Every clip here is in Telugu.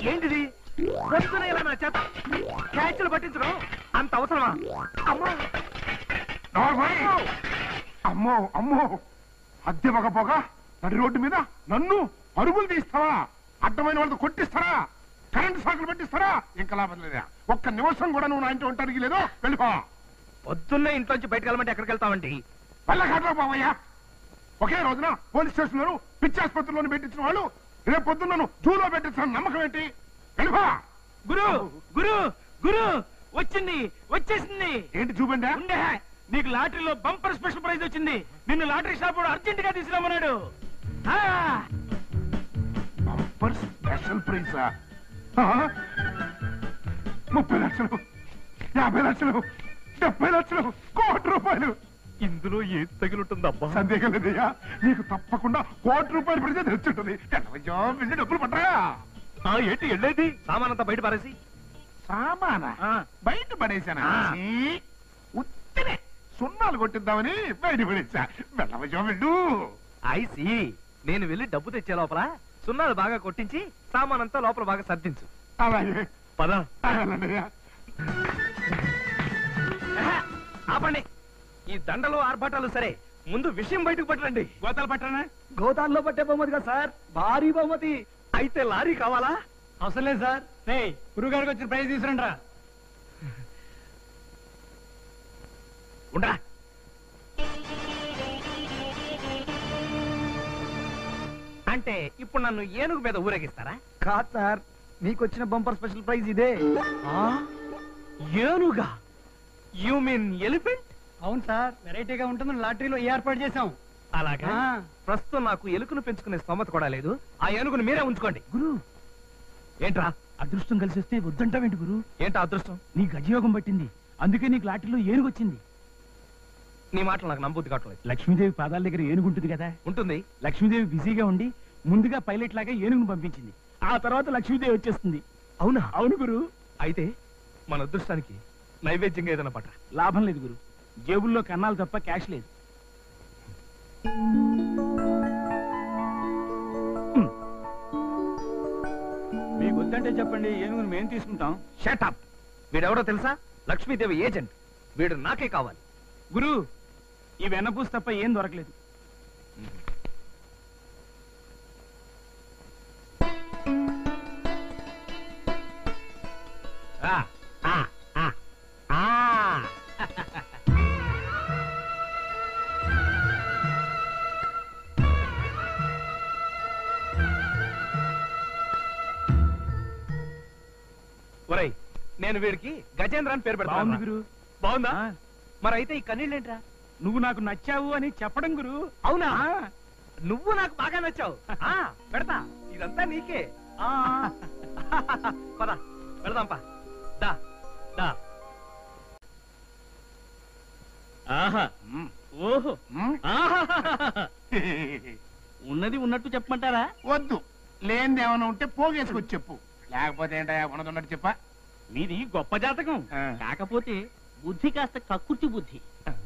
ఏంటిది పొద్దున ఇలా నా చేత క్యాచ్లు పట్టించడం అంత అవసరమా అమ్మో నార్మల్. అమ్మో అమ్మో అద్దె మగ పొగ నడి రోడ్డు మీద నన్ను పరుగులు తీస్తావా అడ్డమైన వాళ్ళతో కొట్టిస్తారా కరెంటు సాకులు పెట్టిస్తారా ఇంకా లాభం లేదా ఒక్క నిమిషం కూడా నువ్వు నా ఇంటి ఉంటానికి లేదు వెళ్ళిపో పొద్దున్నే ఇంట్లోంచి బయటకు వెళ్ళమంటే ఎక్కడికి వెళ్తామండి వెళ్ళకాడరా బావయ్యా ఒకే రోజున పోలీస్ స్టేషన్ లోను పిచ్చి ఆసుపత్రిలోను పెట్టించిన వాళ్ళు రేపు పొద్దున్న జూలో పెట్టించిన నమ్మకం ఏంటి వెళ్ళిపో గురు గురు గురు వచ్చింది వచ్చేసింది ఏంటి చూపండి ఉండే నీకు లాటరీలో బంపర్ స్పెషల్ ప్రైజ్ వచ్చింది నిన్ను లాటరీ షాప్ వాడు అర్జెంట్ గా తీసుకురామన్నాడు ఆ, బంపర్ స్పెషల్ ప్రైజ్ ముప్పై లక్షలు యాభై లక్షలు డెబ్బై లక్షలు కోటి రూపాయలు ఇందులో ఏది తగిలింటుందబ్బా సందేహం లేదయ్యా నీకు తప్పకుండా కోటి రూపాయలు పడితే తెచ్చుంటుంది ఎల్లవయ్యో, వెళ్ళి డబ్బులు పట్టరా ఆ, ఏంటి వెళ్ళేది సామానంతా బయట పారేసి సామానా ఆ. బయట పడేశానా ఆ. ఛీ, ఉత్తినే సున్నాలు కొట్టిద్దామని బయట పడేసా వెళ్ళవయ్యో వెళ్ళు ఐసి నేను వెళ్ళి డబ్బు తెచ్చే లోపల సున్నాలు బాగా కొట్టించి సామానంతా లోపల బాగా సర్దించు అలాగే పద అలాగేనయ్యా. ఆపండి ఈ దండలు ఆర్భాటాలు సరే ముందు విషయం బయటకు పట్టండి గోతాలు పట్టనా గోదాల్లో పట్టే బహుమతి కదా సార్ భారీ బహుమతి అయితే లారీ కావాలా అవసరం లేదు సార్ రే గురుగారికి వచ్చిన ప్రైజ్ తీసుకురండి రా ఉండరా అంటే ఇప్పుడు నన్ను ఏనుగు మీద ఊరేగిస్తారా కాదు సార్ మీకు వచ్చిన బంపర్ స్పెషల్ ప్రైజ్ ఇదే ఏనుగా యు మీన్ ఎలిఫెంట్ అవును సార్ వెరైటీగా ఉంటుందని లాటరీలో ఏర్పాటు చేశాం అలాగా ఆ. ప్రస్తుతం నాకు ఎలుకను పెంచుకునే స్తోమత కూడా లేదు ఆ ఏనుగును మీరే ఉంచుకోండి గురు ఏంట్రా అదృష్టం కలిసి వస్తే వద్దంటావేంటి గురు ఏంటా అదృష్టం నీ గజయోగం పట్టింది అందుకే నీకు లాటరీలో ఏనుగొచ్చింది నీ మాటలు నాకు నమ్మబుద్ధి కావట్లేదు లక్ష్మీదేవి పాదాల దగ్గర ఏనుగు ఉంటుంది కదా ఉంటుంది లక్ష్మీదేవి బిజీగా ఉండి ముందుగా పైలట్ లాగా ఏనుగును పంపించింది ఆ తర్వాత లక్ష్మీదేవి వచ్చేస్తుంది అవునా అవును గురు అయితే మన అదృష్టానికి నైవేద్యంగా ఏదైనా పట్ట లాభం లేదు గురు జేబుల్లో కన్నాలు తప్ప క్యాష్ లేదు మీకు వద్దంటే చెప్పండి ఏనుగును మేము తీసుకుంటాం షటప్ వీడెవడో తెలుసా లక్ష్మీదేవి ఏజెంట్ వీడు నాకే కావాలి గురు ఈ వెన్నపూస తప్ప ఏం దొరకలేదు ఆ, ఆ, ఆ, ఆ. ఒరేయ్ నేను వీడికి గజేంద్ర అని పేరు బాగుంది పెడతాను గురు బాగుందా ఆ, మరి అయితే ఈ కన్నీళ్ళేంట్రా నువ్వు నాకు నచ్చావు అని చెప్పడం గురు అవునా ఆ, నువ్వు నాకు బాగా నచ్చావు ఆ, పెడతా ఇదంతా నీకే ఆ. పద పెడదాంపా దా దా ఆహా మ్, ఓహో మ్. ఆహా ఉన్నది ఉన్నట్టు చెప్పమంటారా వద్దు లేనిది ఏమైనా ఉంటే పోగేసుకొచ్చి చెప్పు లేకపోతే ఏంటయ్యా ఉన్నదన్నట్టు చెప్పా మీది గొప్ప జాతకం ఆ. కాకపోతే బుద్ధి కాస్త కక్కుర్తి బుద్ధి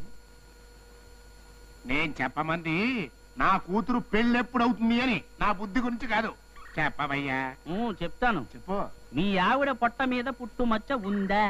నేను చెప్పమంది నా కూతురు పెళ్ళెప్పుడు అవుతుంది అని నా బుద్ధి గురించి కాదు చెప్పవయ్యా ఊ, చెప్తాను చెప్పు మీ ఆవిడ పొట్ట మీద పుట్టు మచ్చ ఉందా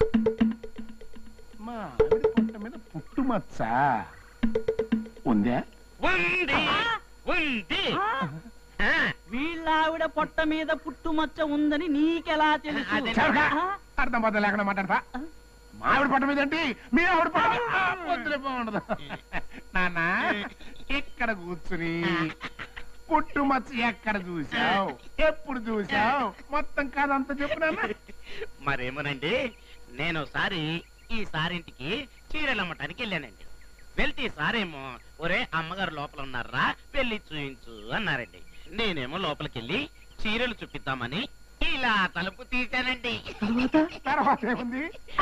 మా ఆవిడ పొట్ట మీద పుట్టుమచ్చ ఉందా ఉంది ఉంది వీళ్ళ ఆవిడ పొట్ట మీద పుట్టు మచ్చ ఉందని నీకెలా తెలుసు చవక. ఆ? అర్థం పద్ధతి లేకుండా మాట్లాడతా మా ఆవిడ పట్ట మీద ఏంటి మీ ఆవిడ పట్ట మీద ఆ, వద్దులే బాగుండదు నాన్న ఇక్కడ కూర్చుని పుట్టుమచ్చ ఎక్కడ చూసావు ఎప్పుడు చూసావు మొత్తం కాదంతా చెప్పు నాన్న మరేమోనండి నేను ఒకసారి ఈ సారింటికి చీరలు అమ్మటానికి వెళ్ళానండి వెళ్తే ఈ సారేమో ఒరే అమ్మగారు లోపల ఉన్నారా పెళ్లి చూయించు అన్నారండి నేనేమో లోపలికి వెళ్ళి చీరలు చూపిద్దామని ఇలా తలుపు తీశానండి తర్వాత ఏముంది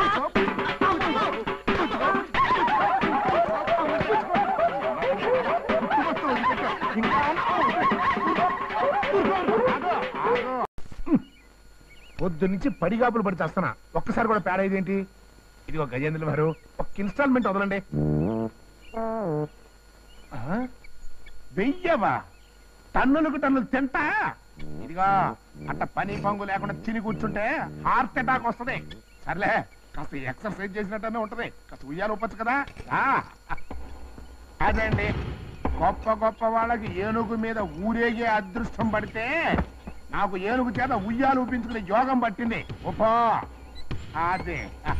పొద్దు నుంచి పడిగాపులు పడి చేస్తానా ఒక్కసారి కూడా పేడ ఇదేంటి ఇదిగో గజేంద్ర గారు ఒక ఇన్స్టాల్మెంట్ వదలండి ఆ? వెయ్యవా టన్నులకు టన్నులు తింటా ఇదిగా అట్ట పని పంగు లేకుండా తిని కూర్చుంటే హార్ట్ అటాక్ వస్తది సర్లే కాస్త ఎక్సర్సైజ్ చేసినట్టనే ఉంటది కాస్త ఉయ్యాలు ఒప్పచ్చు కదా ఆ. అదే అండి గొప్ప గొప్ప వాళ్ళకి ఏనుగు మీద ఊరేగే అదృష్టం పడితే నాకు ఏనుగు చేత ఉయ్యాలు ఊపించుకునే యోగం పట్టింది ఉపో అదే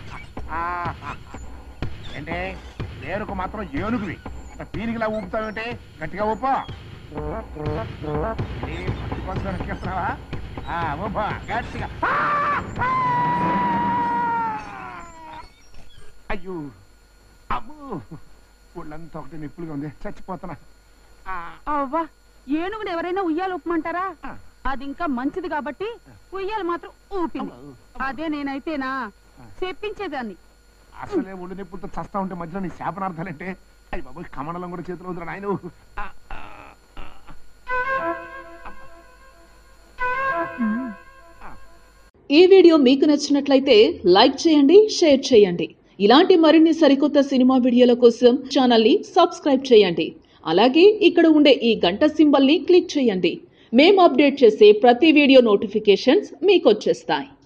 ఏంటి పేరుకు మాత్రం ఏనుగువి అట్ట పీనికిలా ఊపుతావేంటి గట్టిగా ఊపో ఏంటి, పత్తి పంచు వెనక్కేస్తున్నావా? ఆ, ఊపో గట్టిగా అయ్యో అమ్మో ఒళ్ళంతా ఒకటి నిప్పులుగా ఉంది చచ్చిపోతున్నా ఆ, అవ్వా ఏనుగుని ఎవరైనా ఉయ్యాలు ఊపమంటారా ఆ. అది ఇంకా మంచిది కాబట్టి ఉయ్యాలు మాత్రం ఊపింది అదే నేనైతేనా చెప్పించేదాన్ని అసలే ఒళ్ళు నిప్పులతో చస్తా ఉంటే మధ్యలో నీ శాపనార్థాలంటే అయ్యి బాబు కమడలం కూడా చేతిలో ఉందిరా నాయన ఈ వీడియో మీకు నచ్చినట్లయితే లైక్ చేయండి షేర్ చేయండి ఇలాంటి మరిన్ని సరికొత్త సినిమా వీడియోల కోసం ఛానల్ని సబ్స్క్రైబ్ చేయండి అలాగే ఇక్కడ ఉండే ఈ గంట సింబల్ని క్లిక్ చేయండి మేము అప్డేట్ చేసే ప్రతి వీడియో నోటిఫికేషన్స్ మీకు వచ్చేస్తాయి